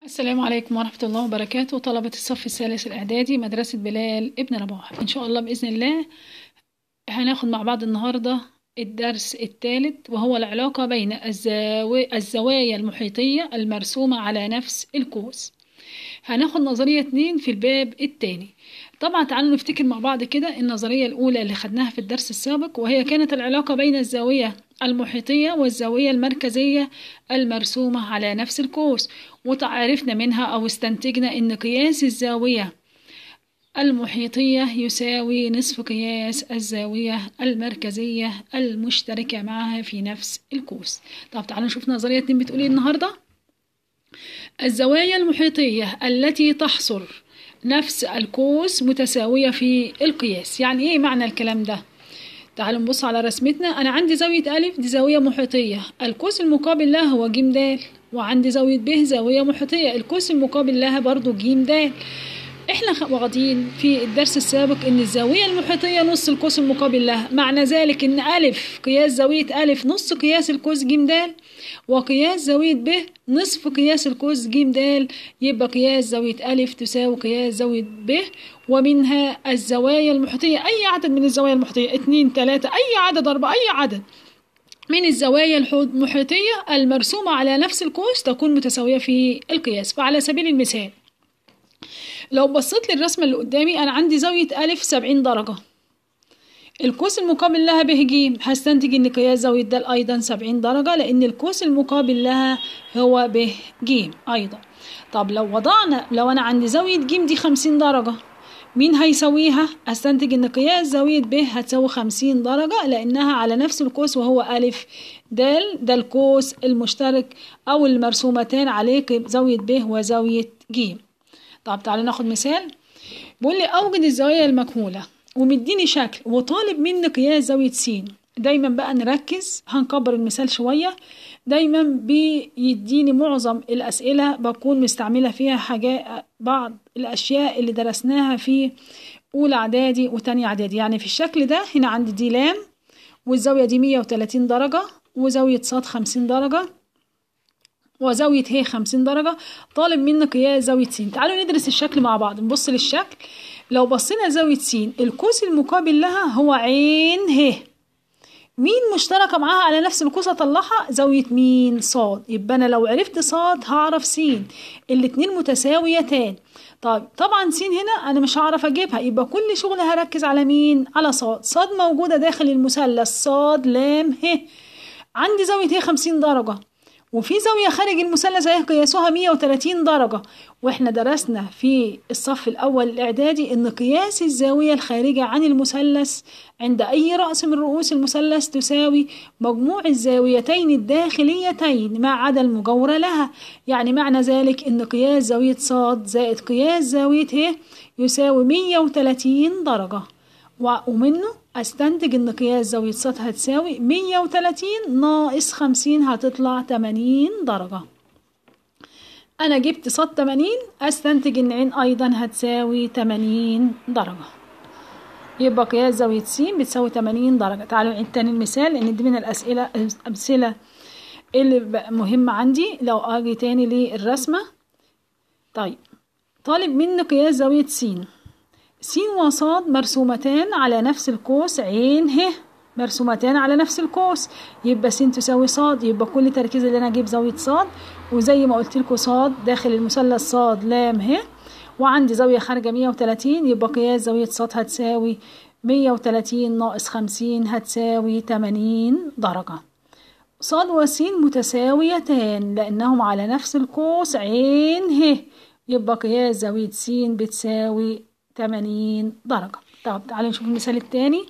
السلام عليكم ورحمة الله وبركاته طلبة الصف الثالث الإعدادي مدرسة بلال ابن رباح إن شاء الله بإذن الله هناخد مع بعض النهاردة الدرس الثالث وهو العلاقة بين الزاوية الزوايا المحيطية المرسومة على نفس القوس هناخد نظرية اتنين في الباب التاني طبعا تعالوا نفتكر مع بعض كده النظرية الأولى اللي خدناها في الدرس السابق وهي كانت العلاقة بين الزاوية المحيطية والزاوية المركزية المرسومة على نفس القوس وتعرفنا منها أو استنتجنا إن قياس الزاوية المحيطية يساوي نصف قياس الزاوية المركزية المشتركة معها في نفس القوس طب تعالوا نشوف نظرية اتنين بتقول ايه النهاردة الزوايا المحيطية التي تحصر نفس القوس متساوية في القياس يعني ايه معنى الكلام ده تعالوا نبص على رسمتنا انا عندي زاوية الف دي زاوية محيطية القوس المقابل لها هو ج د وعندي زاوية ب زاوية محيطية القوس المقابل لها برضو ج د احنا واخدين في الدرس السابق ان الزاوية المحيطية نص القوس المقابل لها معنى ذلك ان الف قياس زاوية الف نص قياس القوس ج د وقياس زاوية ب نصف قياس القوس ج د يبقى قياس زاوية ألف تساوي قياس زاوية ب ومنها الزوايا المحيطية أي عدد من الزوايا المحيطية اتنين تلاتة أي عدد أربعة أي عدد من الزوايا المحيطية المرسومة على نفس القوس تكون متساوية في القياس فعلى سبيل المثال لو بصيت للرسمة اللي قدامي أنا عندي زاوية ألف سبعين درجة القوس المقابل لها ب ج هستنتج ان قياس زاوية د ايضا سبعين درجة لان القوس المقابل لها هو ب ج ايضا طب لو وضعنا لو انا عندي زاوية ج دي خمسين درجة مين هيساويها استنتج ان قياس زاوية ب هتساوي خمسين درجة لانها على نفس القوس وهو الف د ده القوس المشترك او المرسومتان عليه زاوية ب وزاوية ج طب تعالوا ناخد مثال بيقول لي اوجد الزوايا المجهولة ومديني شكل وطالب مني قياس زاوية س دايما بقى نركز هنكبر المثال شوية دايما بيديني معظم الأسئلة بكون مستعملة فيها حاجات بعض الأشياء اللي درسناها في أولى إعدادي وتانية إعدادي يعني في الشكل ده هنا عندي دي لام والزاوية دي مية وتلاتين درجة وزاوية صاد خمسين درجة وزاوية ه خمسين درجة طالب مني قياس زاوية س تعالوا ندرس الشكل مع بعض نبص للشكل لو بصينا زاوية س القوس المقابل لها هو عين ه مين مشتركة معاها على نفس القوس أطلعها زاوية مين صاد يبقى أنا لو عرفت صاد هعرف س الاتنين متساويتان طيب طبعا س هنا أنا مش هعرف أجيبها يبقى كل شغل هركز على مين على صاد صاد موجودة داخل المثلث صاد لام ه عندي زاوية ه خمسين درجة وفي زاوية خارج المثلث اهي قياسها 130 درجة واحنا درسنا في الصف الأول الإعدادي إن قياس الزاوية الخارجة عن المثلث عند أي رأس من رؤوس المثلث تساوي مجموع الزاويتين الداخليتين ما عدا المجاورة لها يعني معنى ذلك إن قياس زاوية صاد زائد قياس زاوية ه يساوي 130 درجة ومنه استنتج ان قياس زاوية ص هتساوي مية وتلاتين ناقص خمسين هتطلع تمانين درجة انا جبت ص تمانين استنتج ان عين ايضا هتساوي تمانين درجة يبقى قياس زاوية س بتساوي تمانين درجة تعالوا نعيد تاني المثال لان دي من الاسئلة الامثلة اللي مهمة عندي لو اجي تاني للرسمة طيب طالب مني قياس زاوية س س وصاد مرسومتان على نفس القوس عين ه مرسومتان على نفس القوس يبقى س تساوي صاد يبقى كل تركيز اللي انا اجيب زاويه صاد وزي ما قلت لكم صاد داخل المثلث صاد لام ه وعندي زاويه خارجه 130 يبقى قياس زاويه صاد هتساوي 130 ناقص 50 هتساوي 80 درجه صاد وس متساويتان لانهم على نفس القوس عين ه يبقى قياس زاويه س بتساوي 80 درجة طب تعالوا نشوف المثال التاني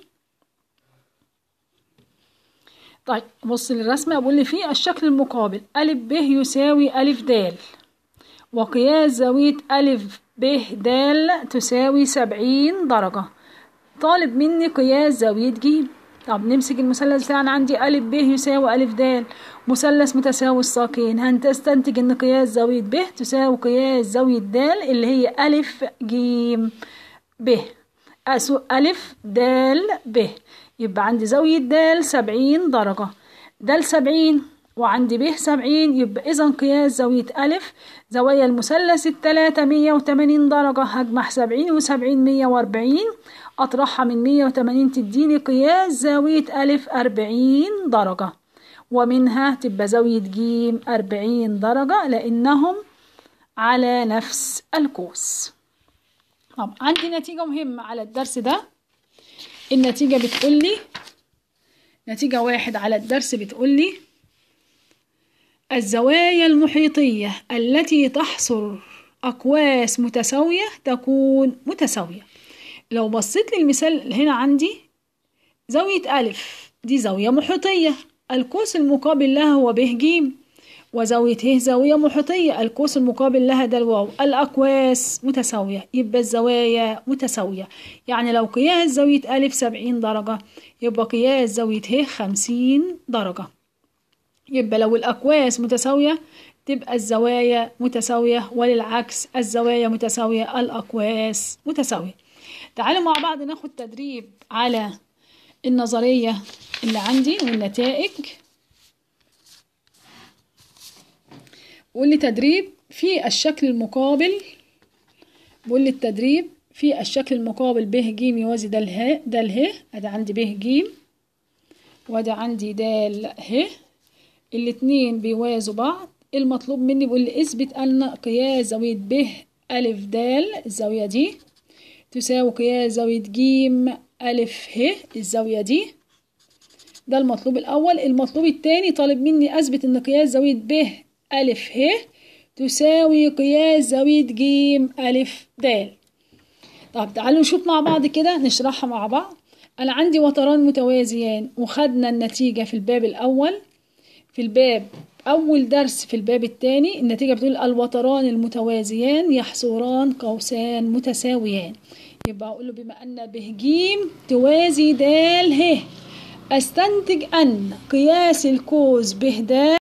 طيب بص للرسمة بقول لي فيه الشكل المقابل أ ب يساوي أ د وقياس زاوية أ ب د تساوي سبعين درجة طالب مني قياس زاوية ج طب نمسك المثلث بتاعنا عندي أ ب يساوي أ د مثلث متساوي الساقين هنستنتج ان قياس زاوية ب تساوي قياس زاوية د اللي هي أ ج ب أسو ألف د ب يبقى عندي زاوية د سبعين درجة د سبعين وعندي ب سبعين يبقى إذا قياس زاوية ألف زوايا المثلث التلاتة مية وتمانين درجة هجمع سبعين وسبعين مية وأربعين أطرحها من مية وتمانين تديني قياس زاوية ألف أربعين درجة ومنها تبقى زاوية جيم أربعين درجة لأنهم على نفس القوس طب عندي نتيجة مهمة على الدرس ده النتيجة بتقولي نتيجة واحد على الدرس بتقولي الزوايا المحيطية التي تحصر أقواس متساوية تكون متساوية لو بصيت للمثال هنا عندي زاوية ألف دي زاوية محيطية القوس المقابل لها هو ب ج وزاوية ه زاوية محيطية القوس المقابل لها ده الواو الأقواس متساوية يبقى الزوايا متساوية يعني لو قياس زاوية ألف سبعين درجة يبقى قياس زاوية ه خمسين درجة يبقى لو الأقواس متساوية تبقى الزوايا متساوية وللعكس الزوايا متساوية الأقواس متساوية تعالوا مع بعض ناخد تدريب على النظرية اللي عندي والنتائج بقول لي تدريب في الشكل المقابل بقول لي التدريب في الشكل المقابل ب ج يوازي د ه د ه ادي عندي ب ج وادي عندي د ه الاتنين بيوازوا بعض المطلوب مني بيقول لي اثبت ان قياس زاوية ب ألف د الزاوية دي تساوي قياس زاوية ج ألف ه الزاوية دي ده المطلوب الأول المطلوب التاني طالب مني أثبت إن قياس زاوية ب ألف ه تساوي قياس زاوية ج ألف د طب تعالوا نشوف مع بعض كده نشرحها مع بعض أنا عندي وتران متوازيان وخدنا النتيجة في الباب الأول في الباب أول درس في الباب الثاني النتيجة بتقول الوتران المتوازيان يحصران قوسان متساويان يبقى أقول له بما أن ب ج توازي د ه أستنتج أن قياس القوس ب د